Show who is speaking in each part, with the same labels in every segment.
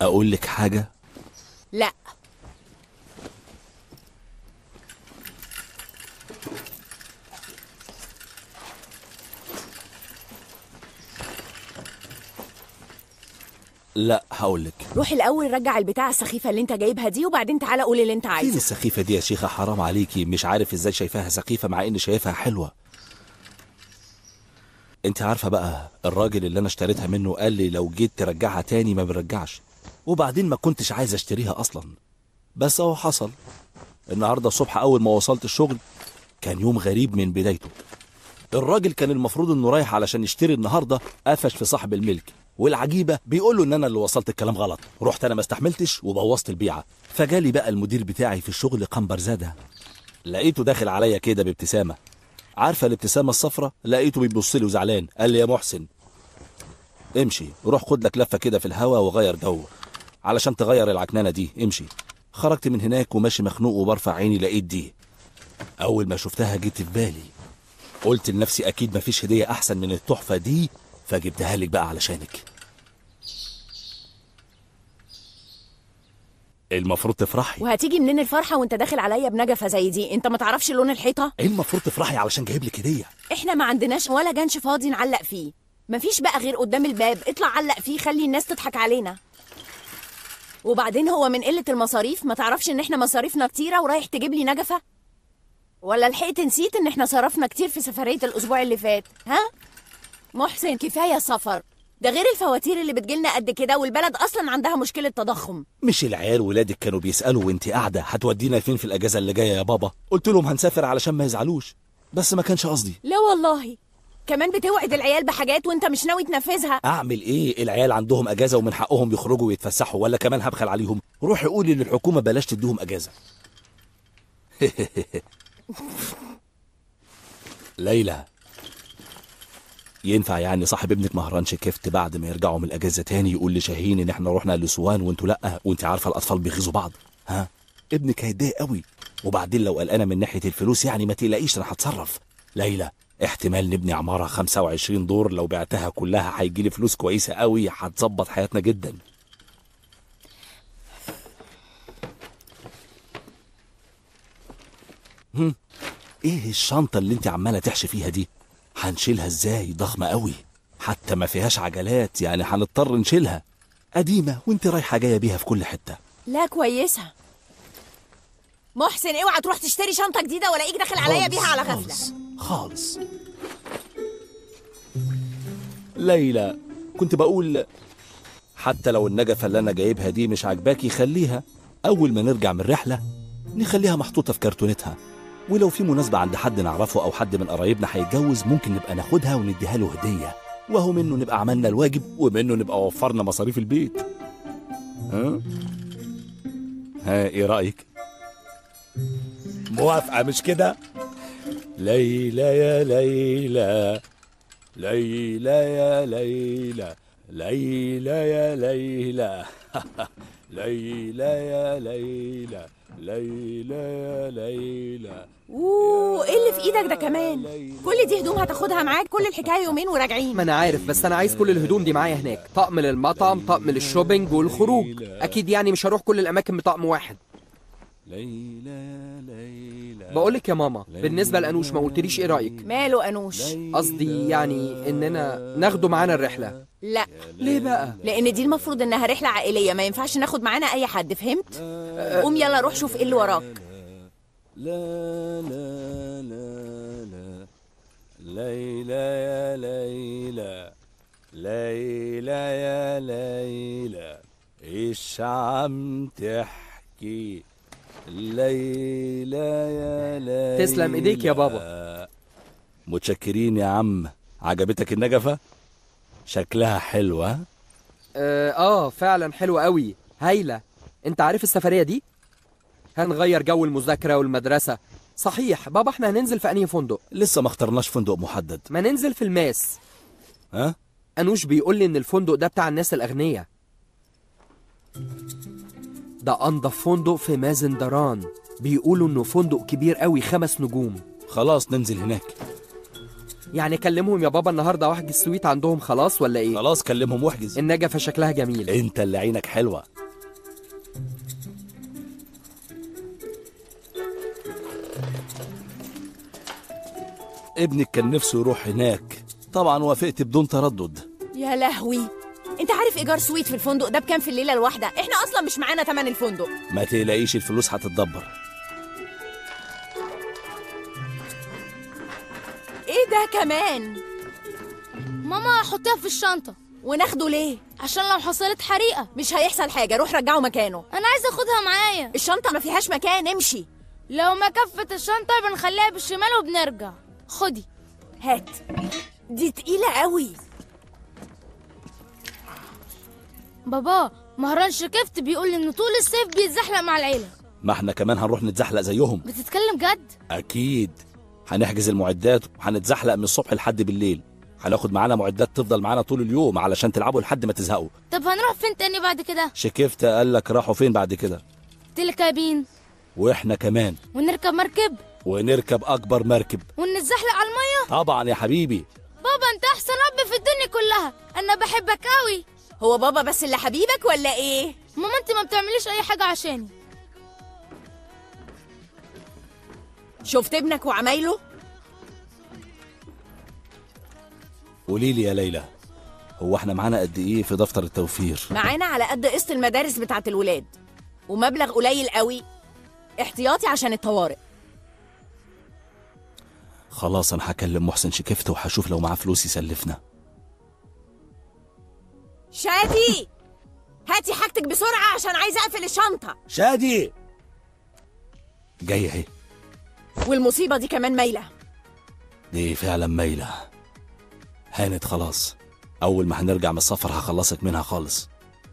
Speaker 1: اقول لك حاجه
Speaker 2: لا
Speaker 1: لا هقول لك
Speaker 2: روح الاول رجع البتاعه السخيفه اللي انت جايبها دي وبعدين تعالى قول اللي انت
Speaker 1: فين
Speaker 2: عايزه
Speaker 1: السخيفه دي يا شيخه حرام عليكي مش عارف ازاي شايفاها سخيفه مع اني شايفها حلوه انت عارفه بقى الراجل اللي انا اشتريتها منه قال لي لو جيت ترجعها تاني ما بنرجعش وبعدين ما كنتش عايز اشتريها اصلا بس اهو حصل النهارده الصبح اول ما وصلت الشغل كان يوم غريب من بدايته الراجل كان المفروض انه رايح علشان يشتري النهارده قفش في صاحب الملك والعجيبه بيقول له ان انا اللي وصلت الكلام غلط رحت انا ما استحملتش وبوظت البيعه فجالي بقى المدير بتاعي في الشغل قنبر زاده لقيته داخل عليا كده بابتسامه عارفه الابتسامه الصفراء لقيته بيبص لي وزعلان قال لي يا محسن امشي روح خد لك لفه كده في الهوا وغير جو علشان تغير العكنانه دي امشي خرجت من هناك وماشي مخنوق وبرفع عيني لقيت دي اول ما شفتها جيت في بالي قلت لنفسي اكيد مفيش هديه احسن من التحفه دي فجبتها لك بقى علشانك المفروض تفرحي
Speaker 2: وهتيجي منين الفرحه وانت داخل عليا بنجفه زي دي انت ما تعرفش لون الحيطه
Speaker 1: ايه المفروض تفرحي علشان جايب لك هديه
Speaker 2: احنا ما عندناش ولا جنش فاضي نعلق فيه مفيش بقى غير قدام الباب اطلع علق فيه خلي الناس تضحك علينا وبعدين هو من قله المصاريف ما تعرفش ان احنا مصاريفنا كتيره ورايح تجيب لي نجفه ولا لحقت نسيت ان احنا صرفنا كتير في سفريه الاسبوع اللي فات ها محسن كفايه سفر ده غير الفواتير اللي بتجيلنا قد كده والبلد اصلا عندها مشكله تضخم
Speaker 1: مش العيال ولادك كانوا بيسالوا وانت قاعده هتودينا فين في الاجازه اللي جايه يا بابا قلت لهم هنسافر علشان ما يزعلوش بس ما كانش قصدي
Speaker 2: لا والله كمان بتوعد العيال بحاجات وانت مش ناوي تنفذها
Speaker 1: اعمل ايه العيال عندهم اجازه ومن حقهم يخرجوا ويتفسحوا ولا كمان هبخل عليهم روحي قولي للحكومه بلاش تديهم اجازه ليلى ينفع يعني صاحب ابنك مهران شكفت بعد ما يرجعوا من الاجازه تاني يقول لشاهين ان احنا رحنا لسوان وانتوا لا وانت عارفه الاطفال بيغيظوا بعض ها ابنك هيتضايق قوي وبعدين لو قلقانه من ناحيه الفلوس يعني ما تقلقيش انا هتصرف ليلى احتمال نبني عماره 25 دور لو بعتها كلها هيجي لي فلوس كويسه قوي هتظبط حياتنا جدا هم، ايه الشنطه اللي انت عماله تحشي فيها دي هنشيلها ازاي ضخمه قوي حتى ما فيهاش عجلات يعني هنضطر نشيلها قديمه وانت رايحه جايه بيها في كل حته
Speaker 2: لا كويسه محسن اوعى تروح تشتري شنطه جديده والاقيك داخل عليا بيها على غفله
Speaker 1: خالص خالص ليلى كنت بقول حتى لو النجفة اللي أنا جايبها دي مش عاجباكي خليها أول ما نرجع من الرحلة نخليها محطوطة في كرتونتها ولو في مناسبة عند حد نعرفه أو حد من قرايبنا هيتجوز ممكن نبقى ناخدها ونديها له هدية وهو منه نبقى عملنا الواجب ومنه نبقى وفرنا مصاريف البيت ها؟ ها إيه رأيك؟ موافقة مش كده؟ ليلى يا ليلى ليلى يا ليلى ليلى يا ليلى ليلى يا ليلى ليلى يا ليلى
Speaker 2: اوه ايه اللي في ايدك ده كمان كل دي هدوم هتاخدها معاك كل الحكايه يومين وراجعين
Speaker 3: ما انا عارف بس انا عايز كل الهدوم دي معايا هناك طقم للمطعم طقم للشوبينج والخروج اكيد يعني مش هروح كل الاماكن بطقم واحد
Speaker 1: ليلى يا ليلى
Speaker 3: بقولك يا ماما بالنسبه لانوش ما قلتليش ايه رايك
Speaker 2: ماله انوش
Speaker 3: قصدي يعني اننا ناخده معانا الرحله
Speaker 2: لا
Speaker 3: ليه بقى
Speaker 2: لان دي المفروض انها رحله عائليه ما ينفعش ناخد معانا اي حد فهمت قوم يلا روح شوف ايه اللي وراك
Speaker 1: لا لا لا لا ليلى يا ليلى ليلى يا ليلى ايش عم تحكي ليلى يا ليلى
Speaker 3: تسلم إيديك يا بابا.
Speaker 1: متشكرين يا عم عجبتك النجفة شكلها حلوة
Speaker 3: اه, آه فعلا حلوة قوي هايله انت عارف السفريه دي هنغير جو المذاكره والمدرسه صحيح بابا احنا هننزل في انهي فندق
Speaker 1: لسه ما اخترناش فندق محدد
Speaker 3: ما ننزل في الماس
Speaker 1: ها
Speaker 3: انوش بيقول لي ان الفندق ده بتاع الناس الاغنياء ده انضف فندق في مازندران بيقولوا انه فندق كبير قوي خمس نجوم
Speaker 1: خلاص ننزل هناك
Speaker 3: يعني كلمهم يا بابا النهارده واحجز سويت عندهم خلاص ولا ايه
Speaker 1: خلاص كلمهم واحجز
Speaker 3: النجفه شكلها جميل
Speaker 1: انت اللي عينك حلوه ابنك كان نفسه يروح هناك طبعا وافقت بدون تردد
Speaker 2: يا لهوي انت عارف ايجار سويت في الفندق ده بكام في الليله الواحده احنا اصلا مش معانا تمن الفندق
Speaker 1: ما تقلقيش الفلوس هتتدبر
Speaker 2: ايه ده كمان
Speaker 4: ماما حطيها في الشنطة
Speaker 2: وناخده ليه
Speaker 4: عشان لو حصلت حريقة
Speaker 2: مش هيحصل حاجه روح رجعه مكانه
Speaker 4: أنا عايزة أخدها معايا
Speaker 2: الشنطه ما فيهاش مكان امشي
Speaker 4: لو ما كفت الشنطة بنخليها بالشمال وبنرجع خدي
Speaker 2: هات دي تقيله قوي
Speaker 4: بابا مهران شكفت بيقول إن طول الصيف بيتزحلق مع العيلة
Speaker 1: ما احنا كمان هنروح نتزحلق زيهم
Speaker 4: بتتكلم جد
Speaker 1: اكيد هنحجز المعدات وهنتزحلق من الصبح لحد بالليل هناخد معانا معدات تفضل معانا طول اليوم علشان تلعبوا لحد ما تزهقوا
Speaker 4: طب هنروح فين تاني بعد كده
Speaker 1: شكفت قال لك راحوا فين بعد كده
Speaker 4: تلكابين
Speaker 1: واحنا كمان
Speaker 4: ونركب مركب
Speaker 1: ونركب اكبر مركب
Speaker 4: ونتزحلق على المية
Speaker 1: طبعا يا حبيبي
Speaker 4: بابا انت احسن اب في الدنيا كلها انا بحبك قوي
Speaker 2: هو بابا بس اللي حبيبك ولا ايه
Speaker 4: ماما انت ما بتعمليش اي حاجة عشاني
Speaker 2: شفت ابنك وعمايله
Speaker 1: قولي لي يا ليلى هو احنا معانا قد ايه في دفتر التوفير
Speaker 2: معانا على قد قسط المدارس بتاعه الولاد ومبلغ قليل قوي احتياطي عشان الطوارئ
Speaker 1: خلاص انا هكلم محسن شكفت وهشوف لو معاه فلوس يسلفنا
Speaker 2: شادي هاتي حاجتك بسرعه عشان عايزه اقفل الشنطه
Speaker 1: شادي جاي اهي
Speaker 2: والمصيبه دي كمان مايله
Speaker 1: دي فعلا مايلة هانت خلاص أول ما هنرجع من السفر هخلصك منها خالص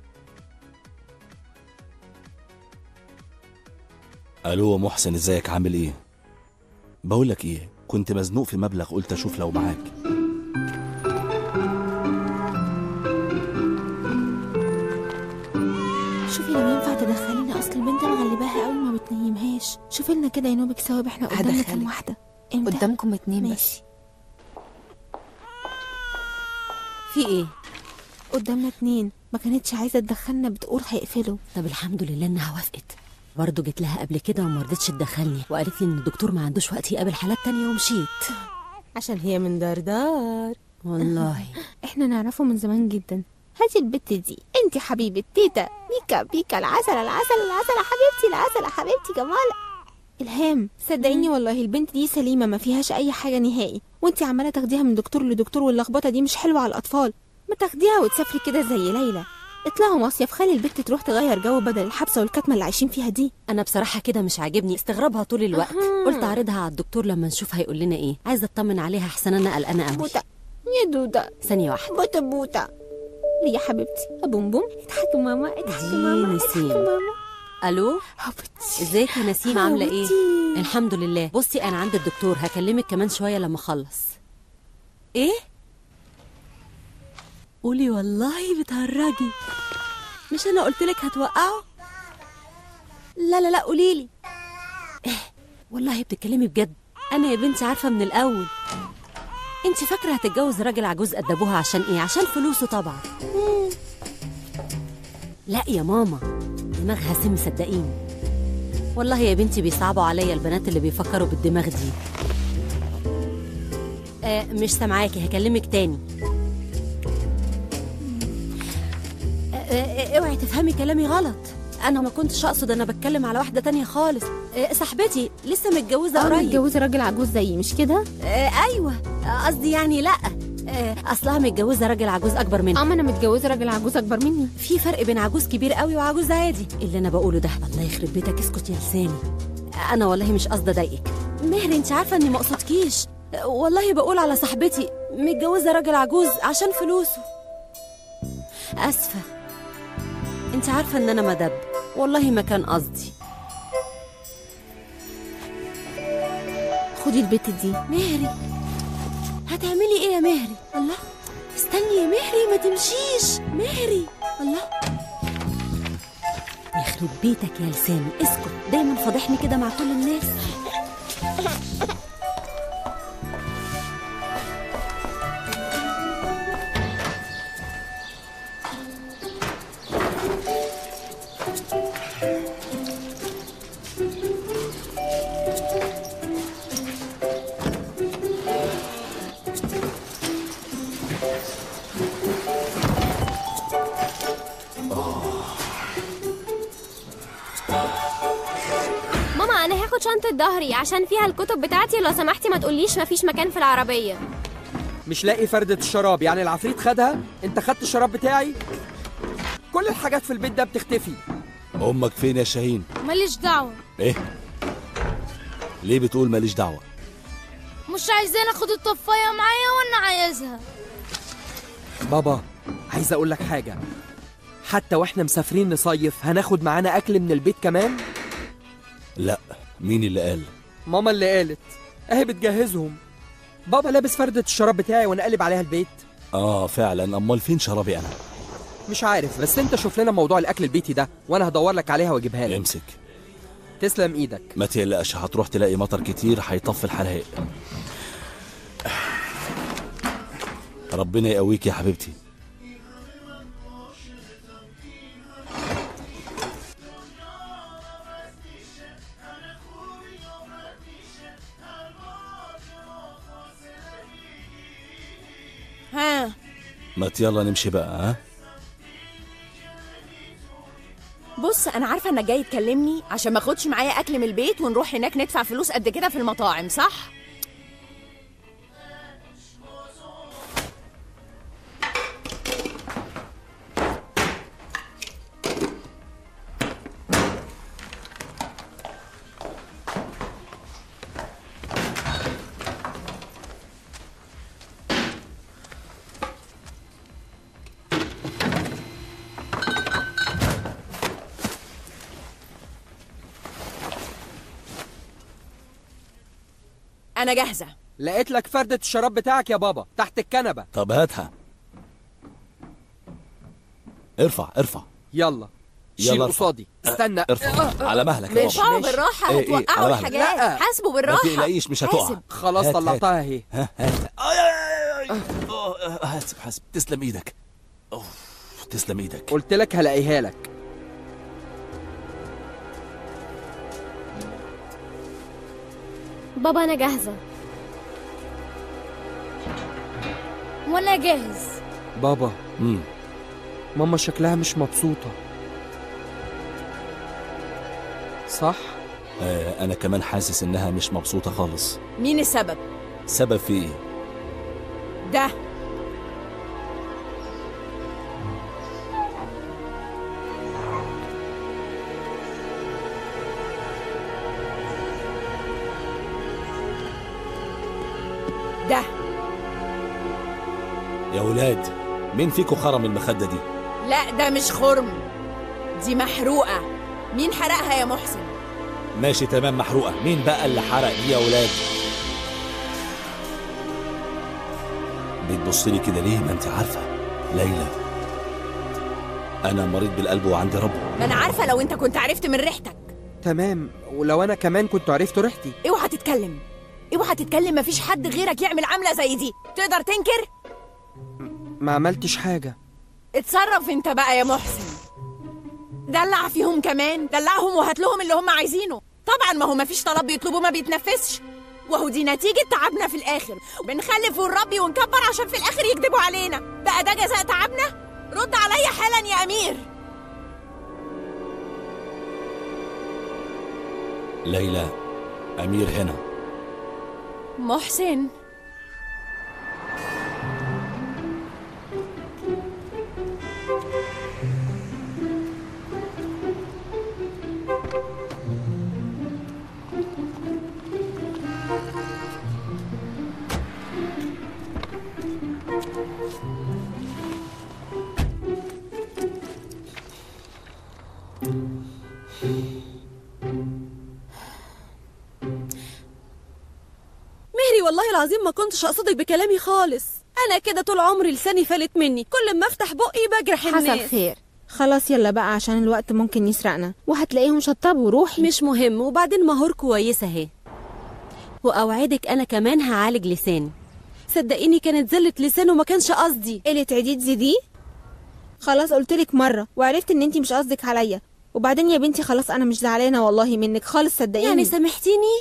Speaker 1: ألو محسن ازيك عامل ايه؟ بقولك ايه كنت مزنوق في مبلغ قلت اشوف لو معاك
Speaker 5: شوفي لو ينفع تدخلينا اصل البنت مغلباها قوي ما بتنيمهاش شوفي لنا كده يا نوبك ثواب احنا قدامنا كام
Speaker 6: هدخلك.
Speaker 5: واحده امتى
Speaker 6: قدامكم اتنين بس
Speaker 5: ماشي
Speaker 6: في ايه
Speaker 5: قدامنا اتنين ما كانتش عايزه تدخلنا بتقول هيقفلوا
Speaker 6: طب الحمد لله انها وافقت برضه جيت لها قبل كده وما رضتش تدخلني وقالت لي ان الدكتور ما عندوش وقت يقابل حالات تانية ومشيت
Speaker 5: عشان هي من دردار
Speaker 6: والله
Speaker 5: احنا نعرفه من زمان جدا هاتي البت دي انت حبيبه تيتا بيكا بيكا العسل العسل العسل يا حبيبتي العسل يا حبيبتي جمال الهام صدقيني والله البنت دي سليمه ما فيهاش اي حاجه نهائي وانت عماله تاخديها من دكتور لدكتور واللخبطه دي مش حلوه على الاطفال ما تاخديها وتسافري كده زي ليلى اطلعوا مصيف خلي البت تروح تغير جو بدل الحبسه والكتمه اللي عايشين فيها دي
Speaker 6: انا بصراحه كده مش عاجبني استغرابها طول الوقت
Speaker 5: أها.
Speaker 6: قلت اعرضها على الدكتور لما نشوف هيقول لنا ايه عايزه اطمن عليها احسن انا قلقانه قوي
Speaker 5: بوتا يا دودا
Speaker 6: ثانيه واحده
Speaker 5: بوتا بوتا ليه يا حبيبتي ابوم بوم اضحكي ماما اضحكي
Speaker 6: دي
Speaker 5: ماما اضحكي
Speaker 6: نسيم.
Speaker 5: ماما
Speaker 6: الو
Speaker 5: حبيبتي
Speaker 6: ازيك يا نسيم عامله ايه
Speaker 5: حبيبتي.
Speaker 6: الحمد لله بصي انا عند الدكتور هكلمك كمان شويه لما اخلص ايه قولي والله بتهرجي مش انا قلت لك هتوقعه لا لا لا قولي لي إيه والله بتتكلمي بجد انا يا بنتي عارفه من الاول انت فاكره هتتجوز راجل عجوز قد ابوها عشان ايه عشان فلوسه طبعا لا يا ماما دماغها سم صدقيني والله يا بنتي بيصعبوا عليا البنات اللي بيفكروا بالدماغ دي آه مش سامعاكي هكلمك تاني آه آه اوعي تفهمي كلامي غلط انا ما كنتش اقصد انا بتكلم على واحده تانية خالص آه صاحبتي لسه متجوزه
Speaker 5: اه
Speaker 6: قريب
Speaker 5: متجوزه راجل عجوز زيي مش كده
Speaker 6: آه ايوه آه، قصدي يعني لا آه اصلها متجوزه راجل عجوز اكبر منها
Speaker 5: اه ما انا متجوزه راجل عجوز اكبر مني
Speaker 6: في فرق بين عجوز كبير قوي وعجوز عادي اللي انا بقوله ده الله يخرب بيتك اسكت يا لساني انا والله مش قصدي اضايقك مهري انت عارفه اني ما اقصدكيش والله بقول على صاحبتي متجوزه راجل عجوز عشان فلوسه اسفه انت عارفه ان انا مدب والله ما كان قصدي
Speaker 5: خدي البت دي
Speaker 6: مهري هتعملي ايه يا مهري الله استني يا مهري ما تمشيش مهري الله يخرب بيتك يا لساني اسكت دايما فاضحني كده مع كل الناس
Speaker 7: ظهري عشان فيها الكتب بتاعتي لو سمحتي ما تقوليش مفيش مكان في العربية
Speaker 3: مش لاقي فردة الشراب يعني العفريت خدها انت خدت الشراب بتاعي كل الحاجات في البيت ده بتختفي
Speaker 1: امك فين يا شاهين
Speaker 4: ماليش دعوة
Speaker 1: ايه ليه بتقول ماليش دعوه
Speaker 4: مش عايزين اخد الطفاية معايا وانا عايزها
Speaker 3: بابا عايز اقول لك حاجة حتى واحنا مسافرين نصيف هناخد معانا اكل من البيت كمان
Speaker 1: لا مين اللي قال
Speaker 3: ماما اللي قالت اهي بتجهزهم بابا لابس فردة الشراب بتاعي وانا قلب عليها البيت
Speaker 1: اه فعلا امال فين شرابي انا
Speaker 3: مش عارف بس انت شوف لنا موضوع الاكل البيتي ده وانا هدور لك عليها واجيبها لك
Speaker 1: امسك
Speaker 3: تسلم ايدك
Speaker 1: ما تقلقش هتروح تلاقي مطر كتير هيطفي الحلاق ربنا يقويك يا حبيبتي
Speaker 2: ها
Speaker 1: ما يلا نمشي بقى ها
Speaker 2: بص انا عارفه انك جاي تكلمني عشان ما اخدش معايا اكل من البيت ونروح هناك ندفع فلوس قد كده في المطاعم صح انا جاهزه
Speaker 3: لقيت لك فردة الشراب بتاعك يا بابا تحت الكنبة
Speaker 1: طب هاتها ارفع ارفع
Speaker 3: يلا
Speaker 1: يلا
Speaker 3: شيل
Speaker 1: ارفع.
Speaker 3: قصادي استنى
Speaker 1: ارفع على مهلك يا
Speaker 3: ماشي.
Speaker 1: بابا
Speaker 2: ارفعوا بالراحه
Speaker 1: إيه، إيه،
Speaker 2: هتوقعوا
Speaker 1: على مهلك.
Speaker 2: الحاجات
Speaker 3: لا.
Speaker 2: حاسبوا
Speaker 1: ما
Speaker 2: بالراحه
Speaker 1: تقلقيش مش هتقع
Speaker 2: حاسب.
Speaker 3: خلاص
Speaker 1: هات،
Speaker 3: طلعتها اهي
Speaker 1: ها هات آي، آي، آي، آي. آه، حاسب حاسب تسلم ايدك أوف، تسلم ايدك
Speaker 3: قلت لك هلاقيها لك
Speaker 7: بابا أنا جاهزة
Speaker 4: وانا جاهز
Speaker 3: بابا
Speaker 1: مم.
Speaker 3: ماما شكلها مش مبسوطة صح؟
Speaker 1: آه انا كمان حاسس انها مش مبسوطه خالص
Speaker 2: مين السبب
Speaker 1: سبب في ايه
Speaker 2: ده ده
Speaker 1: يا ولاد مين فيكم خرم المخده دي
Speaker 2: لا ده مش خرم دي محروقه مين حرقها يا محسن
Speaker 1: ماشي تمام محروقه مين بقى اللي حرق دي يا ولاد بتبص لي كده ليه ما انت عارفه ليلى انا مريض بالقلب وعندي رب
Speaker 2: ما انا عارفه لو انت كنت عرفت من ريحتك
Speaker 3: تمام ولو انا كمان كنت عرفت ريحتي
Speaker 2: اوعى تتكلم اوعى تتكلم مفيش حد غيرك يعمل عامله زي دي تقدر تنكر
Speaker 3: ما عملتش حاجة
Speaker 2: اتصرف انت بقى يا محسن دلع فيهم كمان دلعهم وهات لهم اللي هم عايزينه طبعا ما هو مفيش طلب بيطلبوه ما بيتنفذش وهو دي نتيجة تعبنا في الآخر بنخلف ونربي ونكبر عشان في الآخر يكذبوا علينا بقى ده جزاء تعبنا رد عليا حالا يا أمير
Speaker 1: ليلى امير هنا
Speaker 2: محسن
Speaker 6: مهري والله العظيم ما كنتش اقصدك بكلامي خالص انا كده طول عمري لساني فلت مني كل ما افتح بقي بجرح
Speaker 5: حصل
Speaker 6: الناس
Speaker 5: خير خلاص يلا بقى عشان الوقت ممكن يسرقنا وهتلاقيهم شطبوا روحي
Speaker 6: مش مهم وبعدين مهور كويسه اهي واوعدك انا كمان هعالج لساني صدقيني كانت زلة لسان وما كانش قصدي
Speaker 5: اللي تعديد دي خلاص قلتلك مرة وعرفت ان انتي مش قصدك عليا وبعدين يا بنتي خلاص انا مش زعلانة والله منك خالص صدقيني
Speaker 6: يعني سامحتيني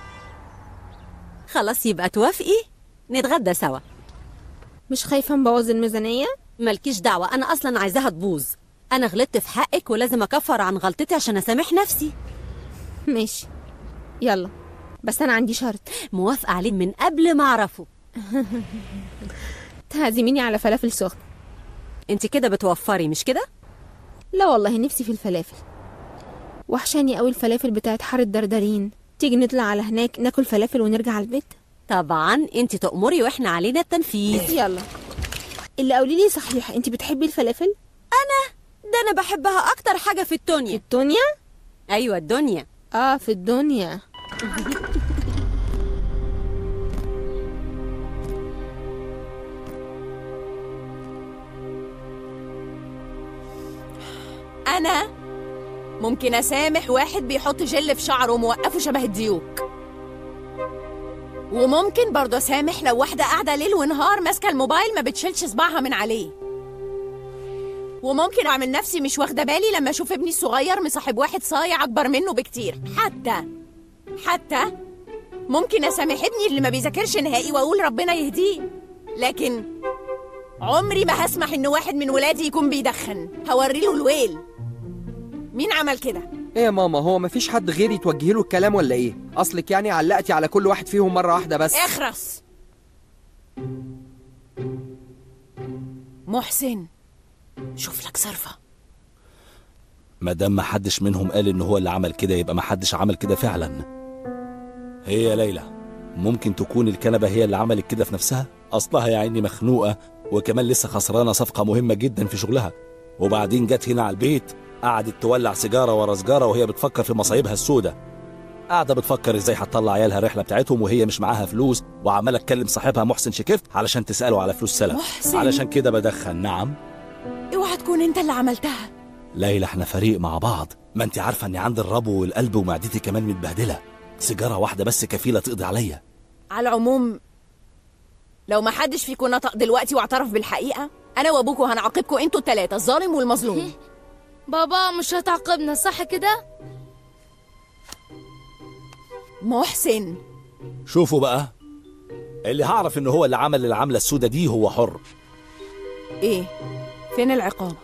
Speaker 6: خلاص يبقى توافقي نتغدى سوا
Speaker 5: مش خايفة نبوظ الميزانية
Speaker 6: مالكيش دعوة أنا أصلا عايزاها تبوظ أنا غلطت في حقك ولازم أكفر عن غلطتي عشان أسامح نفسي
Speaker 5: ماشي يلا بس انا عندي شرط
Speaker 6: موافقة عليه من قبل ما أعرفه
Speaker 5: تعزميني على فلافل سخن
Speaker 6: انت كده بتوفري مش كده؟
Speaker 5: لا والله نفسي في الفلافل وحشاني قوي الفلافل بتاعت حارة دردرين تيجي نطلع على هناك ناكل فلافل ونرجع على البيت
Speaker 6: طبعا انت تأمري واحنا علينا التنفيذ
Speaker 5: يلا اللي قولي لي صحيح انت بتحبي الفلافل
Speaker 6: ده أنا بحبها أكتر حاجة في
Speaker 5: في
Speaker 6: الدنيا
Speaker 5: الدنيا
Speaker 6: أيوة الدنيا
Speaker 5: اه في الدنيا
Speaker 2: انا ممكن اسامح واحد بيحط جل في شعره وموقفه شبه الديوك وممكن برضه اسامح لو واحده قاعده ليل ونهار ماسكه الموبايل ما بتشيلش صباعها من عليه وممكن اعمل نفسي مش واخده بالي لما اشوف ابني الصغير مصاحب واحد صايع اكبر منه بكتير حتى حتى ممكن اسامح ابني اللي ما بيذاكرش نهائي واقول ربنا يهديه لكن عمري ما هسمح ان واحد من ولادي يكون بيدخن هوري له الويل مين عمل كده
Speaker 3: ايه يا ماما هو مفيش حد غيري توجهي له الكلام ولا ايه اصلك يعني علقتي على كل واحد فيهم مره واحده بس
Speaker 2: اخرس محسن شوف لك صرفه
Speaker 1: ما دام ما حدش منهم قال ان هو اللي عمل كده يبقى ما حدش عمل كده فعلا هي يا ليلى ممكن تكون الكنبه هي اللي عملت كده في نفسها اصلها يا عيني مخنوقه وكمان لسه خسرانه صفقه مهمه جدا في شغلها وبعدين جت هنا على البيت قعدت تولع سيجاره ورا سيجاره وهي بتفكر في مصايبها السودة قاعده بتفكر ازاي هتطلع عيالها الرحله بتاعتهم وهي مش معاها فلوس وعماله تكلم صاحبها محسن شكفت علشان تساله على فلوس سلف
Speaker 2: محسن.
Speaker 1: علشان كده بدخن نعم
Speaker 2: اوعى تكون انت اللي عملتها
Speaker 1: ليلى احنا فريق مع بعض ما انت عارفه اني عندي الربو والقلب ومعدتي كمان متبهدله سيجاره واحده بس كفيله تقضي عليا
Speaker 2: على العموم لو ما حدش فيكم نطق دلوقتي واعترف بالحقيقه انا وابوكوا هنعاقبكم انتوا التلاتة الظالم والمظلوم
Speaker 4: بابا مش هتعاقبنا صح كده
Speaker 2: محسن
Speaker 1: شوفوا بقى اللي هعرف ان هو اللي عمل العمله السودة دي هو حر
Speaker 2: ايه فين العقاب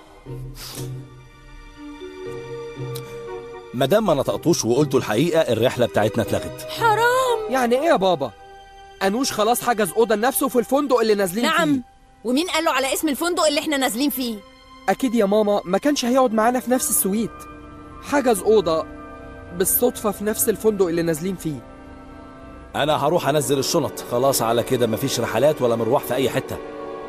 Speaker 1: ما دام ما نطقتوش وقلتوا الحقيقه الرحله بتاعتنا اتلغت
Speaker 2: حرام
Speaker 3: يعني ايه يا بابا انوش خلاص حجز اوضه لنفسه في الفندق اللي نازلين
Speaker 2: نعم
Speaker 3: فيه
Speaker 2: ومين قال له على اسم الفندق اللي احنا نازلين فيه
Speaker 3: اكيد يا ماما ما كانش هيقعد معانا في نفس السويت حجز اوضه بالصدفه في نفس الفندق اللي نازلين فيه
Speaker 1: انا هروح انزل الشنط خلاص على كده مفيش رحلات ولا مروح في اي حته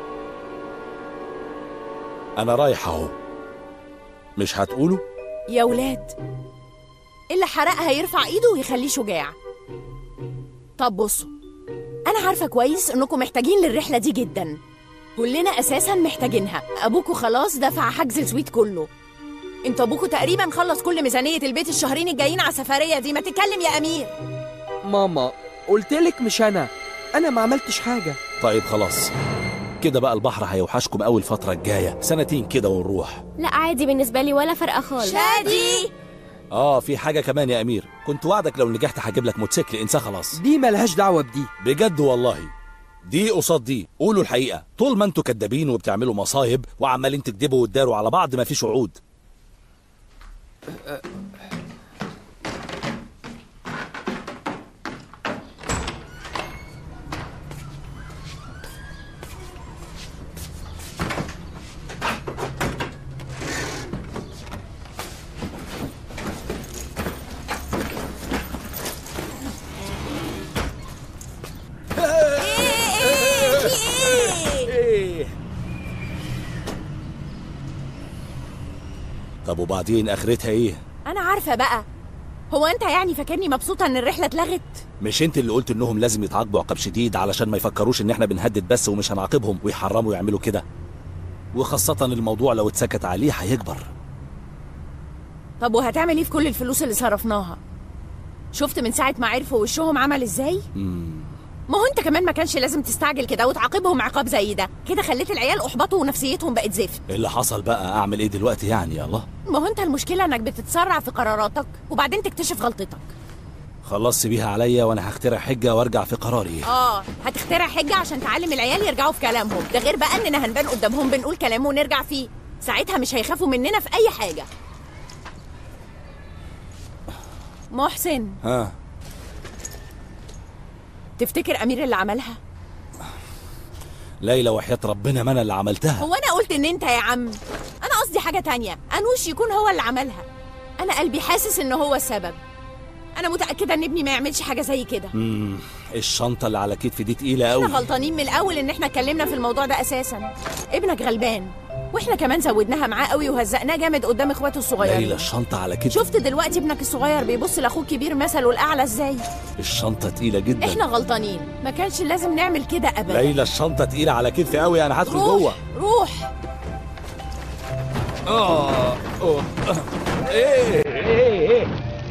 Speaker 1: انا رايح اهو مش هتقولوا
Speaker 2: يا ولاد اللي حرقها يرفع ايده ويخليه شجاع طب بصوا انا عارفه كويس انكم محتاجين للرحله دي جدا كلنا اساسا محتاجينها ابوكوا خلاص دفع حجز السويت كله انتوا ابوكوا تقريبا خلص كل ميزانيه البيت الشهرين الجايين على السفريه دي ما تتكلم يا امير
Speaker 3: ماما قلتلك مش انا انا ما عملتش حاجه
Speaker 1: طيب خلاص كده بقى البحر هيوحشكم قوي الفتره الجايه سنتين كده ونروح
Speaker 7: لا عادي بالنسبه لي ولا فرقه خالص
Speaker 2: شادي
Speaker 1: اه في حاجه كمان يا امير كنت وعدك لو نجحت هجيب لك موتوسيكل انساه خلاص
Speaker 3: دي ملهاش دعوه بدي
Speaker 1: بجد والله دي قصاد دي قولوا الحقيقه طول ما انتوا كدابين وبتعملوا مصايب وعمالين تكدبوا وتداروا على بعض مفيش وعود إيه. طب وبعدين اخرتها ايه
Speaker 2: انا عارفه بقى هو انت يعني فاكرني مبسوطه ان الرحله اتلغت
Speaker 1: مش انت اللي قلت انهم لازم يتعاقبوا عقاب شديد علشان ما يفكروش ان احنا بنهدد بس ومش هنعاقبهم ويحرموا يعملوا كده وخاصة الموضوع لو اتسكت عليه هيكبر
Speaker 2: طب وهتعمل ايه في كل الفلوس اللي صرفناها شفت من ساعه ما عرفوا وشهم عمل ازاي ما هو انت كمان ما كانش لازم تستعجل كده وتعاقبهم عقاب زي ده كده خليت العيال احبطوا ونفسيتهم بقت زفت
Speaker 1: اللي حصل بقى اعمل ايه دلوقتي يعني يا الله
Speaker 2: ما هو انت المشكله انك بتتسرع في قراراتك وبعدين تكتشف غلطتك
Speaker 1: خلاص سيبيها عليا وانا هخترع حجة وارجع في قراري
Speaker 2: اه هتخترع حجه عشان تعلم العيال يرجعوا في كلامهم ده غير بقى اننا هنبان قدامهم بنقول كلام ونرجع فيه ساعتها مش هيخافوا مننا في اي حاجه محسن
Speaker 1: ها
Speaker 2: تفتكر امير اللي عملها
Speaker 1: ليلى وحياة ربنا ما انا اللي عملتها
Speaker 2: هو انا قلت ان انت يا عم انا قصدي حاجه تانية انوش يكون هو اللي عملها انا قلبي حاسس ان هو السبب انا متاكده ان ابني ما يعملش حاجه زي كده
Speaker 1: امم الشنطة اللي على كتفي دي تقيلة قوي
Speaker 2: احنا غلطانين من الاول ان احنا اتكلمنا في الموضوع ده اساسا ابنك غلبان واحنا كمان زودناها معاه قوي وهزقناه جامد قدام اخواته الصغيرين
Speaker 1: ليلى الشنطة على كتفي
Speaker 2: شفت دلوقتي ابنك الصغير بيبص لاخوه الكبير مثله الاعلى ازاي
Speaker 1: الشنطة تقيلة جدا
Speaker 2: احنا غلطانين ما كانش لازم نعمل كده ابدا
Speaker 1: ليلى الشنطة تقيلة على كتفي قوي انا هدخل
Speaker 2: روح
Speaker 1: جوه
Speaker 2: روح
Speaker 1: اه أوه. ايه ايه ايه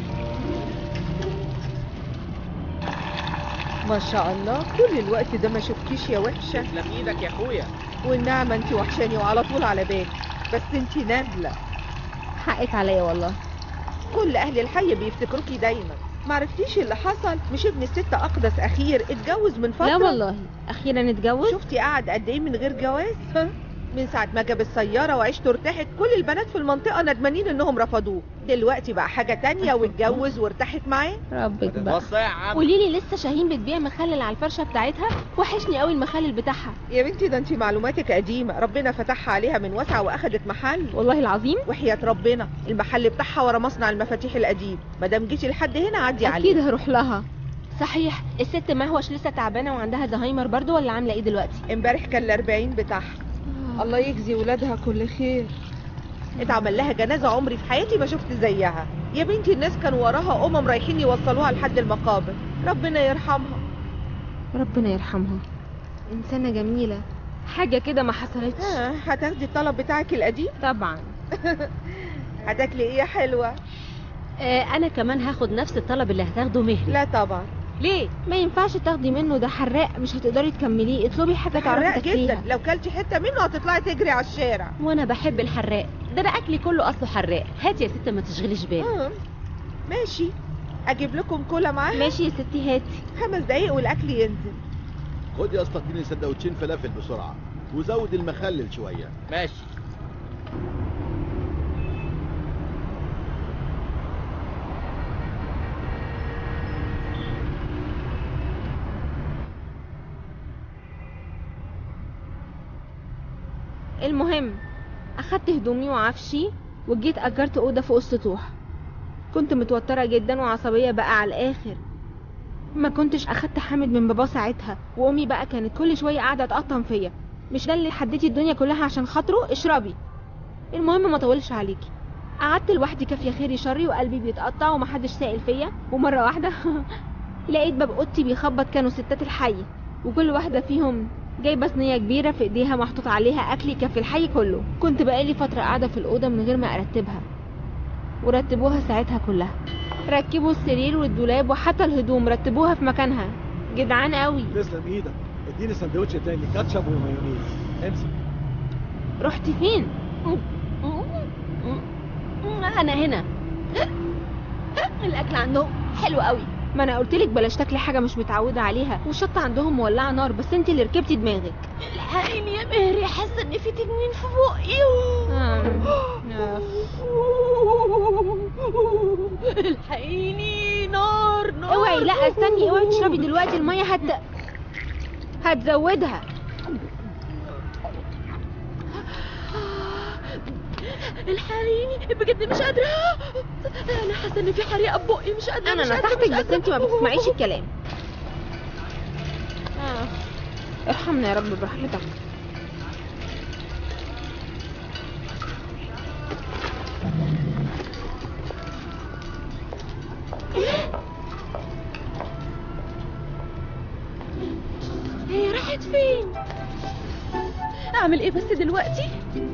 Speaker 8: ما شاء الله كل الوقت ده ما شفتكيش يا وحشه
Speaker 9: تسلم ايدك يا اخويا
Speaker 8: والنعمه انت وحشاني وعلى طول على بالي بس انت نازله
Speaker 5: حقك عليا والله
Speaker 8: كل اهل الحي بيفتكروكي دايما معرفتيش اللي حصل مش ابن الست اقدس اخير اتجوز من فتره
Speaker 5: لا والله اخيرا اتجوز
Speaker 8: شفتي قعد قد ايه من غير جواز ها؟ من ساعة ما جاب السيارة وعيشته ارتاحت كل البنات في المنطقة ندمانين انهم رفضوه دلوقتي بقى حاجة تانية واتجوز وارتاحت معاه
Speaker 5: ربك بقى
Speaker 9: بص يا عم
Speaker 5: قولي لي لسه شاهين بتبيع مخلل على الفرشه بتاعتها وحشني قوي المخلل بتاعها
Speaker 8: يا بنتي ده انت معلوماتك قديمة ربنا فتحها عليها من واسعة واخدت محل
Speaker 5: والله العظيم
Speaker 8: وحياة ربنا المحل بتاعها ورا مصنع المفاتيح القديم ما دام جيتي لحد هنا عدي
Speaker 5: اكيد
Speaker 8: عليه
Speaker 5: هروح لها صحيح الست مهوش لسه تعبانه وعندها زهايمر برضو ولا عامله ايه دلوقتي
Speaker 8: امبارح كان الأربعين بتاعها الله يجزي ولادها كل خير اتعمل لها جنازة عمري في حياتي ما شفت زيها يا بنتي الناس كانوا وراها أمم رايحين يوصلوها لحد المقابر ربنا يرحمها
Speaker 5: ربنا يرحمها انسانه جميله حاجه كده ما حصلتش
Speaker 8: ها هتاخدي الطلب بتاعك القديم
Speaker 5: طبعا
Speaker 8: هتاكلي ايه يا حلوة
Speaker 6: آه انا كمان هاخد نفس الطلب اللي هتاخده مهري
Speaker 8: لا طبعا
Speaker 6: ليه
Speaker 5: ما ينفعش تاخدي منه ده حراق مش هتقدري تكمليه اطلبي حاجه تعرفي
Speaker 8: حراق
Speaker 5: تاكليها
Speaker 8: جدا لو كلتي حتة منه هتطلعي تجري على الشارع
Speaker 6: وانا بحب الحراق ده انا اكلي كله اصله حراق هاتي يا ست ما تشغليش بالك
Speaker 8: آه. ماشي اجيب لكم كولا معاها
Speaker 5: ماشي يا ستي هاتي
Speaker 8: خمس دقايق والاكل ينزل
Speaker 10: خد يا اسطى اديني سندوتشين فلافل بسرعه وزود المخلل شويه
Speaker 9: ماشي
Speaker 5: المهم اخدت هدومي وعفشي وجيت اجرت اوضه فوق السطوح كنت متوتره جدا وعصبيه بقى على الاخر ما كنتش اخدت حامد من بابا ساعتها وامي بقى كانت كل شويه قاعده تقطم فيا مش ده اللي حديتي الدنيا كلها عشان خاطره اشربي المهم ما طولش عليكي قعدت لوحدي كافيه خيري شري وقلبي بيتقطع ومحدش سائل فيا ومره واحده لقيت باب اوضتي بيخبط كانوا ستات الحي وكل واحده فيهم جايبه صينيه كبيره في ايديها محطوط عليها اكل يكفي الحي كله كنت بقالي فتره قاعده في الاوضه من غير ما ارتبها ورتبوها ساعتها كلها ركبوا السرير والدولاب وحتى الهدوم رتبوها في مكانها جدعان قوي
Speaker 11: تسلم ايدك اديني سندوتش تاني كاتشب ومايونيز امسك
Speaker 5: رحت فين
Speaker 6: انا هنا
Speaker 5: الاكل عندهم حلو قوي ما انا قلت لك بلاش تاكلي حاجه مش متعوده عليها والشطه عندهم مولعه نار بس انت اللي ركبتي دماغك
Speaker 6: الحقيني يا مهري حاسه ان في تنين في بقي الحقيني نار نار
Speaker 5: اوعي لا استني اوعي تشربي دلوقتي الميه هت هتزودها
Speaker 6: الحقيني بجد مش قادره انا حاسه ان في حريقه في بقي مش قادره
Speaker 5: انا
Speaker 6: مش قادرة،
Speaker 5: نصحتك
Speaker 6: مش
Speaker 5: بس
Speaker 6: قادرة.
Speaker 5: انت ما بتسمعيش الكلام آه. ارحمنا يا رب برحمتك
Speaker 6: هي راحت فين اعمل ايه بس دلوقتي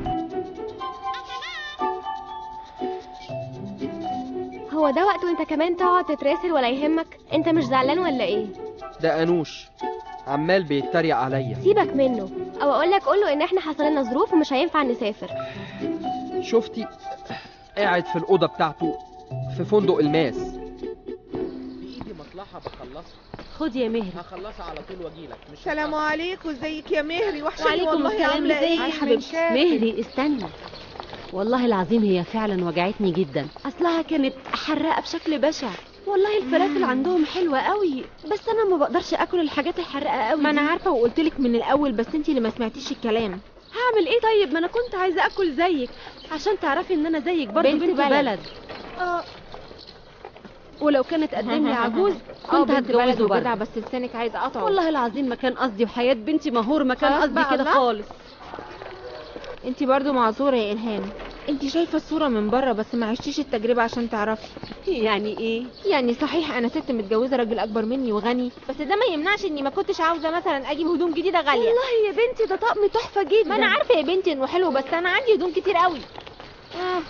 Speaker 7: هو ده وقت وانت كمان تقعد تتراسل ولا يهمك انت مش زعلان ولا ايه
Speaker 3: ده انوش عمال بيتريق عليا
Speaker 7: سيبك منه او اقول لك قول له ان احنا حصل لنا ظروف ومش هينفع نسافر
Speaker 3: شفتي قاعد في الاوضه بتاعته في فندق الماس
Speaker 9: بايدي مصلحه بخلصها
Speaker 6: خد يا مهري
Speaker 9: هخلصها على طول واجيلك مش
Speaker 8: السلام عليكم ازيك يا مهري وحشاني
Speaker 6: وعليكم
Speaker 8: والله
Speaker 6: السلام
Speaker 8: عامله
Speaker 6: ازيك
Speaker 8: ايه
Speaker 6: يا
Speaker 8: من
Speaker 6: حبيبتي
Speaker 8: شافك؟
Speaker 6: مهري استني والله العظيم هي فعلا وجعتني جدا اصلها كانت حراقه بشكل بشع
Speaker 7: والله الفلافل عندهم حلوة قوي بس انا ما بقدرش اكل الحاجات الحراقة قوي
Speaker 12: ما انا
Speaker 7: دي.
Speaker 12: عارفه وقلت لك من الاول بس انت اللي ما سمعتيش الكلام
Speaker 7: هعمل ايه طيب ما انا كنت عايزة اكل زيك عشان تعرفي ان انا زيك برضه
Speaker 12: بنت
Speaker 7: بنت,
Speaker 12: بلد.
Speaker 7: بلد اه ولو كانت قدم لي عجوز
Speaker 12: اه
Speaker 7: كنت
Speaker 12: بنت بلد
Speaker 7: هتجوزه
Speaker 12: وجدع
Speaker 7: برضه
Speaker 12: بس لسانك عايز اقطعه
Speaker 7: والله العظيم ما كان قصدي وحياة بنتي مهور ما كان
Speaker 12: خلاص
Speaker 7: قصدي
Speaker 12: بقى
Speaker 7: كده
Speaker 12: الله.
Speaker 7: خالص
Speaker 12: انت برضو معذوره يا الهام انت شايفه الصوره من بره بس ما عشتيش التجربه عشان تعرفي
Speaker 7: يعني ايه
Speaker 12: يعني صحيح انا ست متجوزه راجل اكبر مني وغني بس ده ما يمنعش اني ما كنتش عاوزه مثلا اجيب هدوم جديده غاليه
Speaker 7: والله يا بنتي ده طقم تحفة جدا
Speaker 12: ما انا عارفه يا بنتي انه حلو بس انا عندي هدوم كتير قوي آه.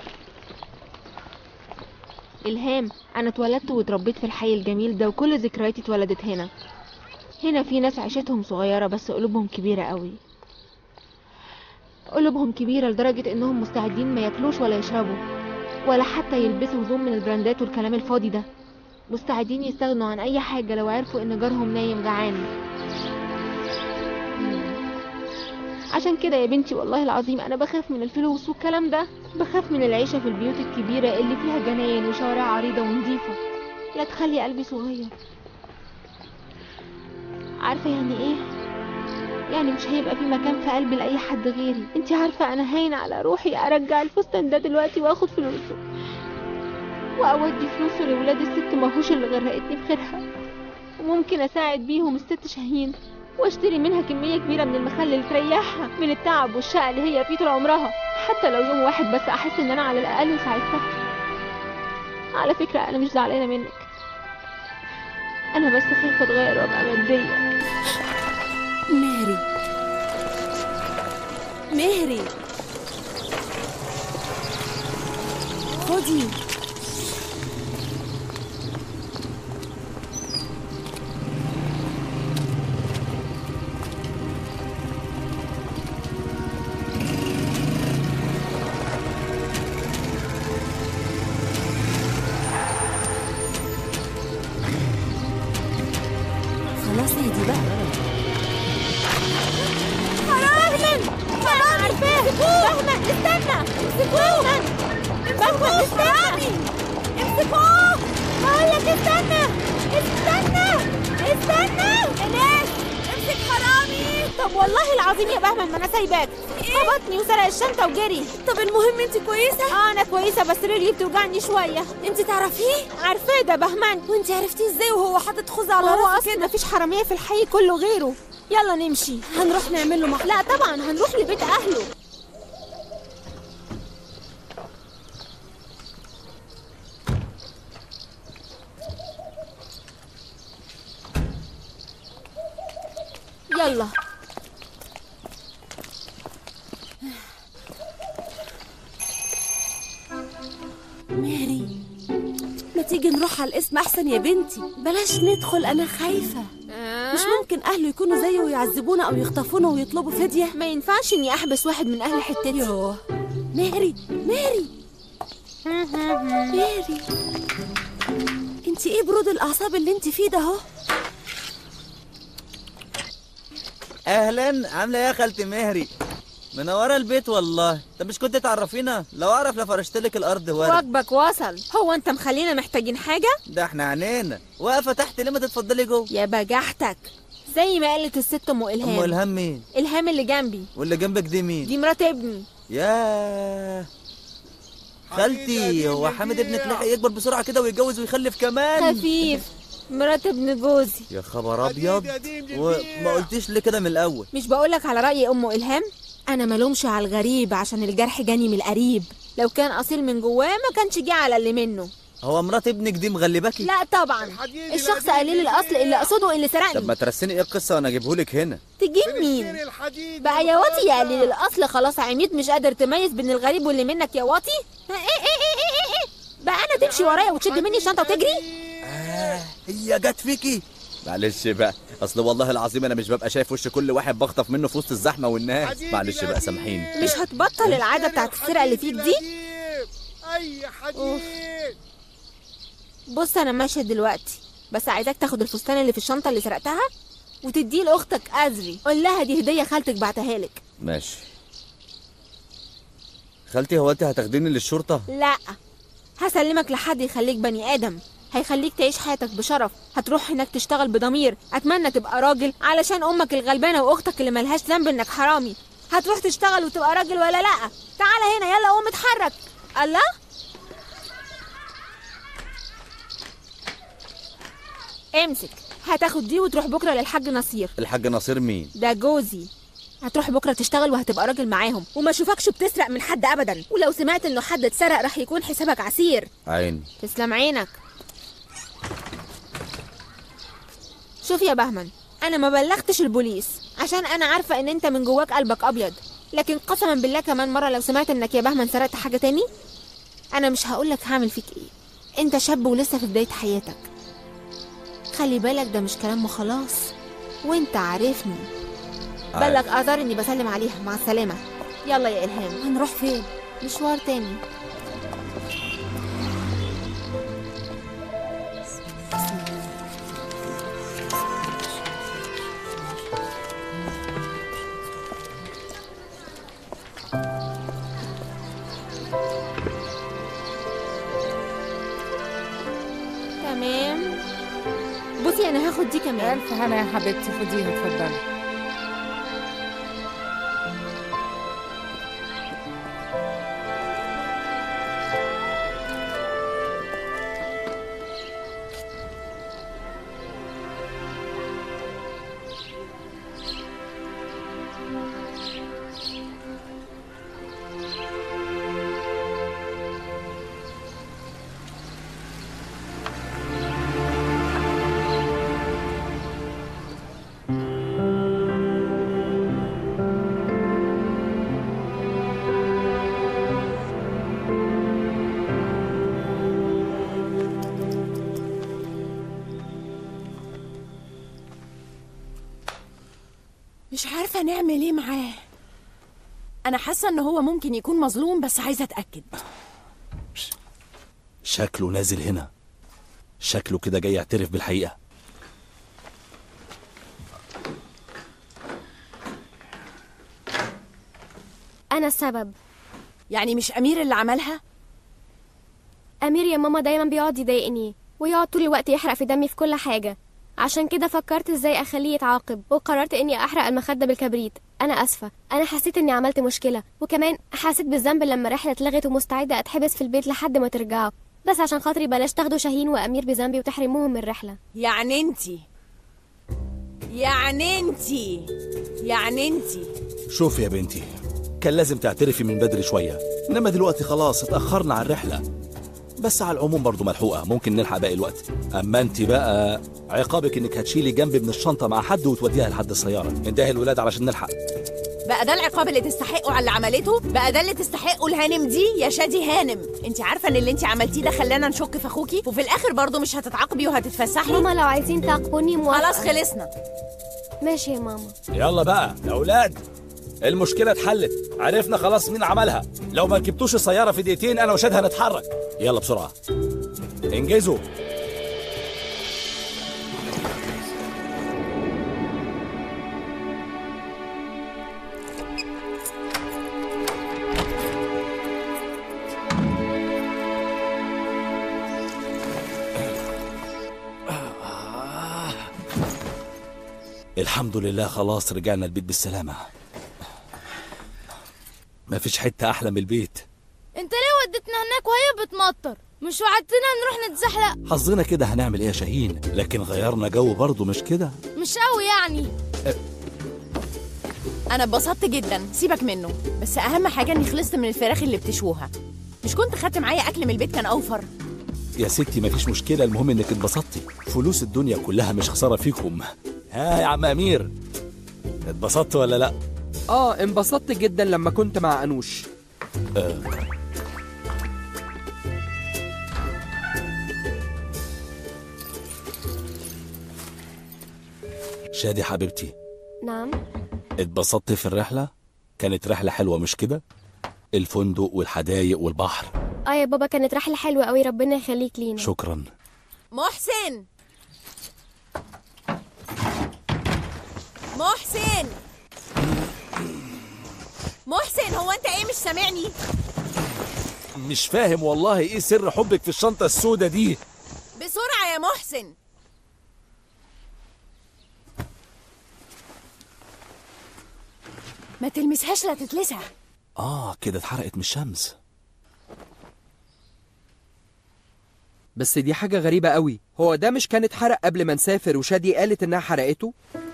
Speaker 12: الهام انا اتولدت واتربيت في الحي الجميل ده وكل ذكرياتي اتولدت هنا هنا في ناس عيشتهم صغيره بس قلوبهم كبيره قوي قلوبهم كبيره لدرجه انهم مستعدين ما ياكلوش ولا يشربوا ولا حتى يلبسوا هدوم من البراندات والكلام الفاضي ده مستعدين يستغنوا عن اي حاجه لو عرفوا ان جارهم نايم جعان عشان كده يا بنتي والله العظيم انا بخاف من الفلوس والكلام ده بخاف من العيشة في البيوت الكبيرة اللي فيها جناين وشوارع عريضة ونظيفة لا تخلي قلبي صغير عارفة يعني ايه يعني مش هيبقى في مكان في قلبي لأي حد غيري انتي عارفة انا هاين على روحي ارجع الفستان ده دلوقتي واخد فلوسه واودي فلوسه لولاد الست ماهوش اللي غرقتني بخيرها وممكن اساعد بيهم الست شاهين واشتري منها كمية كبيرة من المخلل اللي تريحها من التعب والشقة اللي هي فيه طول عمرها حتى لو يوم واحد بس احس ان انا على الاقل ساعدتها على فكرة انا مش زعلانة منك انا بس خايفة اتغير وابقى مادية
Speaker 6: مهري مهري خدي خلاص اهدي بقى
Speaker 2: حرام حرام عارفاه بهمة استنى امسكوه بهمة استنى امسكوه بقول لك استنى استنى استنى ايناس امسك حرامي
Speaker 5: طب والله العظيم يا بهمن ما انا سايباك خبطني وسرق الشنطه وجري
Speaker 2: طب المهم انت كويسة
Speaker 5: اه انا كويسه بس رجلي بتوجعني شويه
Speaker 2: انت تعرفيه
Speaker 5: عارفاه ده بهمن
Speaker 2: وانت عرفتيه ازاي وهو حاطط خوذة على
Speaker 5: هو
Speaker 2: راسه
Speaker 5: اصلا
Speaker 2: كده
Speaker 5: مفيش حراميه في الحي كله غيره يلا نمشي
Speaker 2: هنروح نعمل له محضر
Speaker 5: لا طبعا هنروح لبيت اهله يلا
Speaker 6: مهري ما تيجي نروح على الاسم احسن يا بنتي بلاش ندخل انا خايفه مش ممكن اهله يكونوا زيه ويعذبونا او يخطفونا ويطلبوا فديه
Speaker 5: ما ينفعش اني احبس واحد من اهل حتتي
Speaker 6: يوه مهري مهري مهري انت ايه برود الاعصاب اللي انت فيه ده اهو
Speaker 13: اهلا عامله ايه يا خالتي مهري منوره البيت والله طب مش كنت تعرفينا لو اعرف لفرشت لك الارض ورد
Speaker 5: واجبك وصل هو انت مخلينا محتاجين حاجه
Speaker 13: ده احنا عنينا واقفه تحت ليه ما تتفضلي جوه
Speaker 5: يا بجحتك زي ما قالت الست ام الهام
Speaker 13: ام الهام مين
Speaker 5: الهام اللي جنبي
Speaker 13: واللي جنبك دي مين
Speaker 5: دي مرات ابني
Speaker 13: يا خالتي هو حامد ابنك لحق يكبر بسرعه كده ويتجوز ويخلف كمان
Speaker 5: خفيف مرات ابن جوزي
Speaker 13: يا خبر ابيض وما قلتيش ليه كده من الاول
Speaker 5: مش بقولك على رأي أم إلهام أنا ملومش على الغريب عشان الجرح جاني من القريب لو كان أصيل من جواه ما كانش جه على اللي منه
Speaker 13: هو مرات ابنك دي مغلباكي
Speaker 5: لا طبعا الشخص قليل الأصل اللي أقصده اللي
Speaker 13: طب
Speaker 5: سرقني
Speaker 13: ما ترسيني ايه القصه وانا اجيبهولك هنا
Speaker 5: تجيب مين بقى يا واطي يا قليل الأصل خلاص عميت مش قادر تميز بين الغريب واللي منك يا واطي إيه إيه إيه إيه إيه إيه. بقى أنا تمشي ورايا وتشد مني الشنطة وتجري
Speaker 13: آه هي جت فيكي معلش بقى اصل والله العظيم انا مش ببقى شايف وش كل واحد بخطف منه في وسط الزحمه والناس معلش بقى سامحيني
Speaker 5: مش هتبطل العادة بتاعت السرقة اللي فيك دي
Speaker 14: اي حديد
Speaker 5: بص انا ماشيه دلوقتي بس عايزاك تاخد الفستان اللي في الشنطه اللي سرقتها وتديه لاختك ازري قول لها دي هديه خالتك بعتها لك
Speaker 13: ماشي خالتي هو انت هتاخديني للشرطه
Speaker 5: لا هسلمك لحد يخليك بني ادم هيخليك تعيش حياتك بشرف هتروح هناك تشتغل بضمير اتمنى تبقى راجل علشان امك الغلبانه واختك اللي ملهاش ذنب انك حرامي هتروح تشتغل وتبقى راجل ولا لا تعالى هنا يلا قوم اتحرك الله امسك هتاخد دي وتروح بكره للحاج نصير
Speaker 13: الحاج نصير مين
Speaker 5: ده جوزي هتروح بكره تشتغل وهتبقى راجل معاهم وما اشوفكش بتسرق من حد ابدا ولو سمعت انه حد اتسرق راح يكون حسابك عسير
Speaker 13: عيني
Speaker 5: تسلم عينك شوف يا بهمن انا ما بلغتش البوليس عشان انا عارفه ان انت من جواك قلبك ابيض لكن قسما بالله كمان مره لو سمعت انك يا بهمن سرقت حاجه تاني انا مش هقولك هعمل فيك ايه انت شاب ولسه في بدايه حياتك خلي بالك ده مش كلام وخلاص وانت عارفني
Speaker 13: عارف.
Speaker 5: بلغ اثار اني بسلم عليها مع السلامه يلا يا الهام
Speaker 6: هنروح فين
Speaker 5: مشوار تاني تمام بصي انا هاخد دي كمان
Speaker 15: الف هنا يا حبيبتي خديها اتفضلي
Speaker 2: مش عارفة نعمل ايه معاه أنا حاسة إن هو ممكن يكون مظلوم بس عايزة أتأكد
Speaker 1: شكله نازل هنا شكله كده جاي يعترف بالحقيقة
Speaker 7: انا السبب
Speaker 2: يعني مش أمير اللي عملها؟
Speaker 7: امير يا ماما دايما بيقعد يضايقني ويقعد طول الوقت يحرق في دمي في كل حاجه عشان كده فكرت ازاي اخليه يتعاقب وقررت اني احرق المخده بالكبريت انا اسفه انا حسيت اني عملت مشكله وكمان حسيت بالذنب لما الرحله اتلغت ومستعده اتحبس في البيت لحد ما ترجعوا بس عشان خاطري بلاش تاخدوا شاهين وامير بذنبي وتحرموهم من الرحله
Speaker 2: يعني انتي يعني انتي يعني انتي
Speaker 1: شوفي يا بنتي كان لازم تعترفي من بدري شوية إنما دلوقتي خلاص اتأخرنا على الرحلة بس على العموم برضو ملحوقة ممكن نلحق باقي الوقت أما أنت بقى عقابك إنك هتشيلي جنب من الشنطة مع حد وتوديها لحد السيارة انتهي الولاد علشان نلحق
Speaker 2: بقى ده العقاب اللي تستحقه على اللي عملته بقى ده اللي تستحقه الهانم دي يا شادي هانم انت عارفه ان اللي انت عملتيه ده خلانا نشك في اخوكي وفي الاخر برضه مش هتتعاقبي وهتتفسحي
Speaker 7: ماما لو عايزين تعاقبوني موافقه
Speaker 2: خلاص خلصنا
Speaker 7: ماشي يا ماما
Speaker 1: يلا بقى يا أولاد المشكلة اتحلت عرفنا خلاص مين عملها لو ما ركبتوش السيارة في دقيقتين أنا وشاد هنتحرك يلا بسرعة انجزوا الحمد لله خلاص رجعنا البيت بالسلامة مفيش حتة أحلى من البيت
Speaker 4: انت ليه وديتنا هناك وهي بتمطر مش وعدتنا نروح نتزحلق
Speaker 1: حظنا كده هنعمل ايه يا شاهين لكن غيرنا جو برضه مش كده
Speaker 4: مش قوي يعني
Speaker 2: انا اتبسطت جدا سيبك منه بس اهم حاجه اني خلصت من الفراخ اللي بتشوها مش كنت خدت معايا اكل من البيت كان اوفر
Speaker 1: يا ستي مفيش مشكلة المهم انك اتبسطتي فلوس الدنيا كلها مش خسارة فيكم ها يا عم أمير اتبسطت ولا لا
Speaker 3: اه انبسطت جدا لما كنت مع انوش
Speaker 1: آه. شادي حبيبتي
Speaker 7: نعم
Speaker 1: اتبسطت في الرحلة كانت رحلة حلوة مش كده الفندق والحدايق والبحر
Speaker 7: اه يا بابا كانت رحله حلوه قوي ربنا يخليك لينا
Speaker 1: شكرا
Speaker 2: محسن محسن محسن هو انت ايه مش سامعني
Speaker 1: مش فاهم والله ايه سر حبك في الشنطة السودة دي
Speaker 2: بسرعه يا محسن ما تلمسهاش لا تتلسع
Speaker 1: اه كده اتحرقت من الشمس
Speaker 3: بس دي حاجة غريبة قوي هو ده مش كان اتحرق قبل ما نسافر وشادي قالت انها حرقته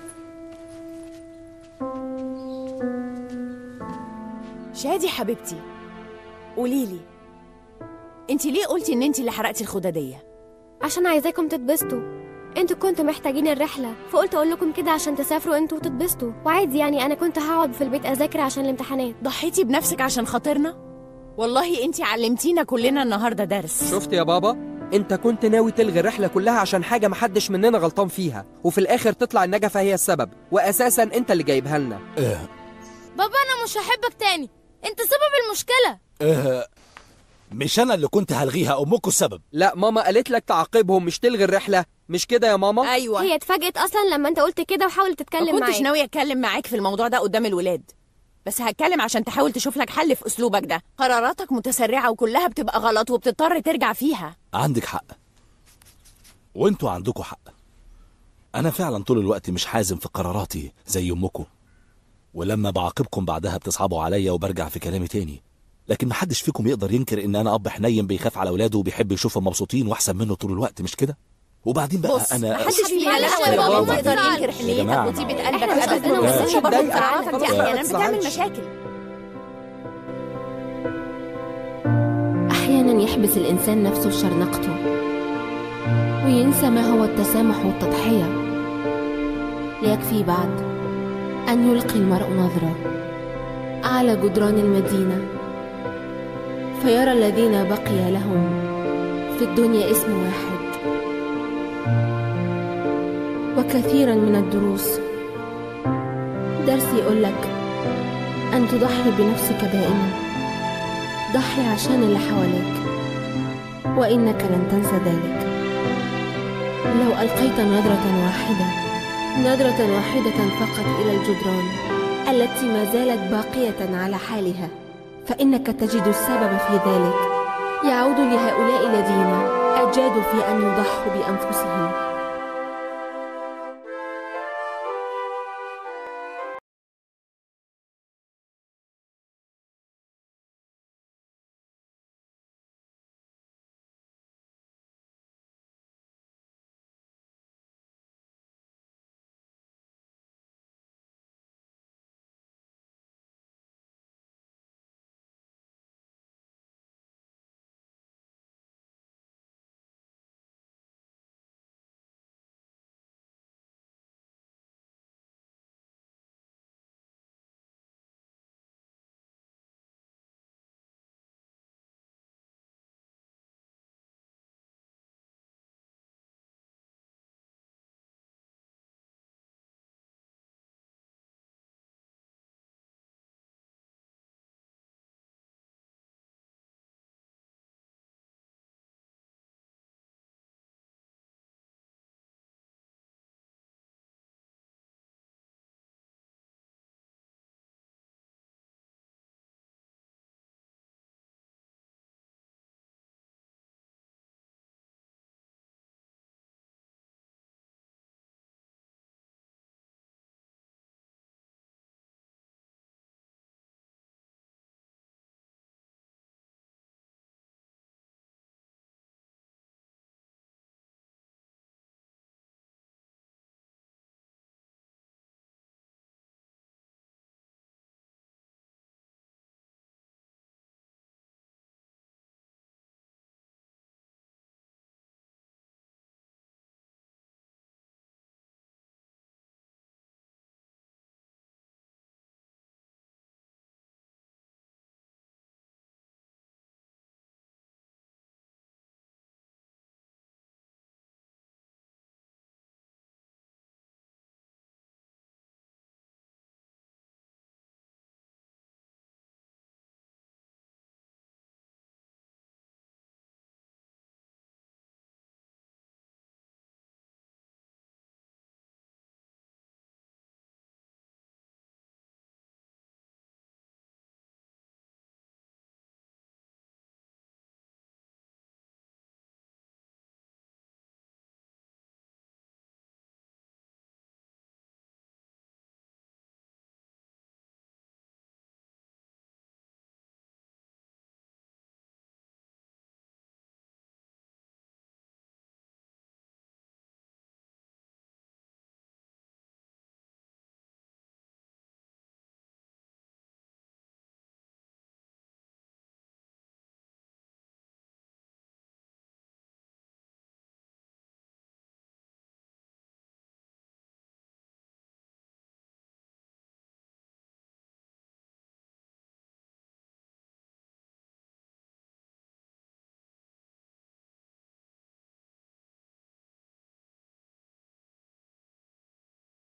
Speaker 2: شادي حبيبتي قوليلي انت ليه قلتي ان انت اللي حرقتي الخداديه
Speaker 7: عشان عايزاكم تتبسطوا انتوا كنتوا محتاجين الرحلة فقلت اقول لكم كده عشان تسافروا انتوا وتتبسطوا وعادي يعني انا كنت هقعد في البيت اذاكر عشان الامتحانات
Speaker 2: ضحيتي بنفسك عشان خاطرنا والله انت علمتينا كلنا النهارده درس
Speaker 3: شفت يا بابا انت كنت ناوي تلغي الرحلة كلها عشان حاجة محدش مننا غلطان فيها وفي الاخر تطلع النجفة هي السبب واساسا انت اللي جايبها لنا
Speaker 1: اه
Speaker 4: بابا انا مش هحبك تاني انت سبب المشكله
Speaker 1: اه مش انا اللي كنت هلغيها امكم السبب
Speaker 3: لا ماما قالت لك تعاقبهم مش تلغي الرحلة مش كده يا ماما
Speaker 2: ايوه
Speaker 7: هي اتفاجئت اصلا لما انت قلت كده وحاولت
Speaker 2: ما
Speaker 7: تتكلم
Speaker 2: كنتش
Speaker 7: معاك
Speaker 2: ناويه اتكلم معاك في الموضوع ده قدام الولاد بس هتكلم عشان تحاول تشوف لك حل في اسلوبك ده قراراتك متسرعه وكلها بتبقى غلط وبتضطر ترجع فيها
Speaker 1: عندك حق وانتوا عندكم حق انا فعلا طول الوقت مش حازم في قراراتي زي امكم ولما بعاقبكم بعدها بتصعبوا عليا وبرجع في كلامي تاني لكن محدش فيكم يقدر ينكر ان انا اب حنين بيخاف على اولاده وبيحب يشوفهم مبسوطين واحسن منه طول الوقت مش كده وبعدين بقى
Speaker 2: بص
Speaker 1: انا
Speaker 2: محدش فينا
Speaker 4: معلش
Speaker 2: لا
Speaker 4: يا
Speaker 2: ولا
Speaker 4: بابا،
Speaker 2: بابا يقدر
Speaker 4: ما
Speaker 2: ينكر
Speaker 4: تزعلش.
Speaker 2: حنيتك
Speaker 1: جماعة،
Speaker 2: وطيبة
Speaker 1: ما-
Speaker 2: قلبك
Speaker 7: إحنا مش
Speaker 2: ابدا
Speaker 7: قصدنا
Speaker 2: بس
Speaker 7: وصلنا
Speaker 2: برضه
Speaker 3: برضه
Speaker 2: قراراتك دي
Speaker 3: خلاص،
Speaker 2: احيانا
Speaker 3: ما
Speaker 2: بتعمل
Speaker 3: تزعلش.
Speaker 2: مشاكل
Speaker 5: أحيانا يحبس الإنسان نفسه في شرنقته وينسى ما هو التسامح والتضحية ليكفي بعد أن يلقي المرء نظرة على جدران المدينة فيرى الذين بقي لهم في الدنيا اسم واحد وكثيرا من الدروس درس يقولك أن تضحي بنفسك دائما ضحي عشان اللي حواليك وإنك لن تنسى ذلك لو ألقيت نظرة واحدة نظرة واحدة فقط إلى الجدران التي ما زالت باقية على حالها فإنك تجد السبب في ذلك يعود لهؤلاء الذين أجادوا في أن يضحوا بأنفسهم